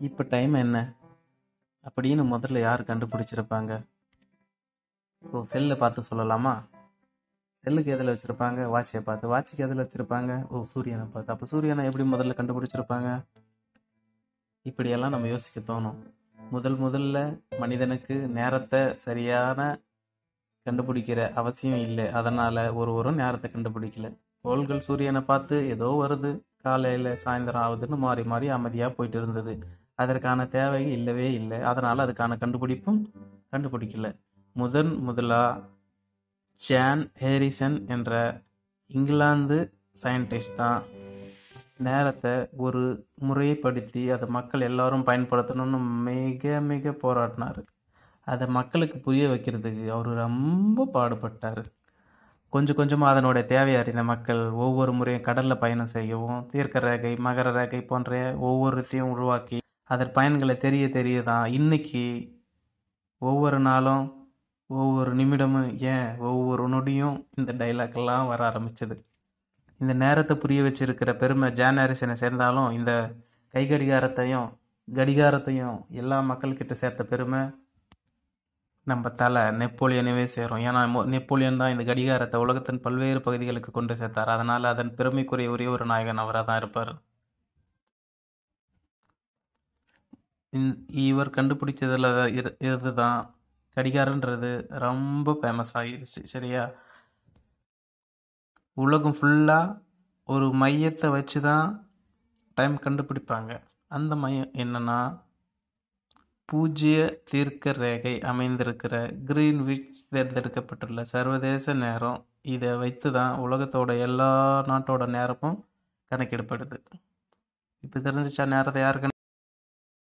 இப்போ டைம் என்ன அப்படின்னு முதல்ல யார் கண்டுபிடிச்சிருப்பாங்க ஓ செல்லை பார்த்து சொல்லலாமா செல்லுக்கு எதில் வச்சுருப்பாங்க வாட்சை பார்த்து வாட்சுக்கு எதில் வச்சுருப்பாங்க ஓ சூரியனை பார்த்து அப்போ சூரியனை எப்படி முதல்ல கண்டுபிடிச்சிருப்பாங்க இப்படியெல்லாம் நம்ம யோசிக்க தோணும் முதல் முதல்ல மனிதனுக்கு நேரத்தை சரியான கண்டுபிடிக்கிற அவசியம் இல்லை அதனால் ஒருவரும் நேரத்தை கண்டுபிடிக்கல கோள்கள் சூரியனை பார்த்து ஏதோ வருது காலையில் சாயந்தரம் ஆகுதுன்னு மாறி மாறி அமைதியாக போயிட்டு இருந்தது அதற்கான தேவை இல்லவே இல்லை அதனால் அதுக்கான கண்டுபிடிப்பும் கண்டுபிடிக்கல முதன் முதலாக ஜான் ஹேரிசன் என்ற இங்கிலாந்து சயின்டிஸ்ட் தான் நேரத்தை ஒரு முறைப்படுத்தி அதை மக்கள் எல்லாரும் பயன்படுத்தணும்னு மிக மிக போராடினார் அதை மக்களுக்கு புரிய வைக்கிறதுக்கு அவர் ரொம்ப பாடுபட்டார் கொஞ்சம் கொஞ்சமாக அதனுடைய தேவையை அறிந்த மக்கள் ஒவ்வொரு முறையும் கடலில் பயணம் செய்யவும் தீர்க்க ரேகை மகர ரேகை போன்ற ஒவ்வொருத்தையும் உருவாக்கி அதன் பயன்களை தெரிய தெரிய தான் இன்னைக்கு ஒவ்வொரு நாளும் ஒவ்வொரு நிமிடமும் ஏன் ஒவ்வொரு நொடியும் இந்த டைலாக்லாம் வர ஆரம்பிச்சது இந்த நேரத்தை புரிய வச்சிருக்கிற பெருமை ஜான் ஹாரிசனை சேர்ந்தாலும் இந்த கை கடிகாரத்தையும் கடிகாரத்தையும் எல்லா மக்கள்கிட்ட சேர்த்த பெருமை நம்ம தலை நெப்போலியனவே சேரும் ஏன்னா மொ- நெப்போலியன் தான் இந்த கடிகாரத்தை உலகத்தின் பல்வேறு பகுதிகளுக்கு கொண்டு சேர்த்தார் அதனால் அதன் பெருமைக்குரிய ஒரே ஒரு நாயகன் அவராக தான் இருப்பார் இந்- இவர் கண்டுபிடிச்சதில் இரு- இதுதான் கடிகாரன்றது ரொம்ப ஃபேமஸ் ஆகிடுச்சு சரியா உலகம் ஃபுல்லாக ஒரு மையத்தை வச்சு தான் டைம் கண்டுபிடிப்பாங்க அந்த மையம் என்னன்னா பூஜ்ய தீர்க்க ரேகை அமைந்திருக்கிற கிரீன்விச் தேர்ந்தெடுக்கப்பட்டுள்ள சர்வதேச நேரம் இதை வைத்து தான் உலகத்தோட எல்லா நாட்டோட நேரமும் கணக்கிடப்படுது இப்போ தெரிஞ்சிச்சா நேரத்தை யார் கண்டு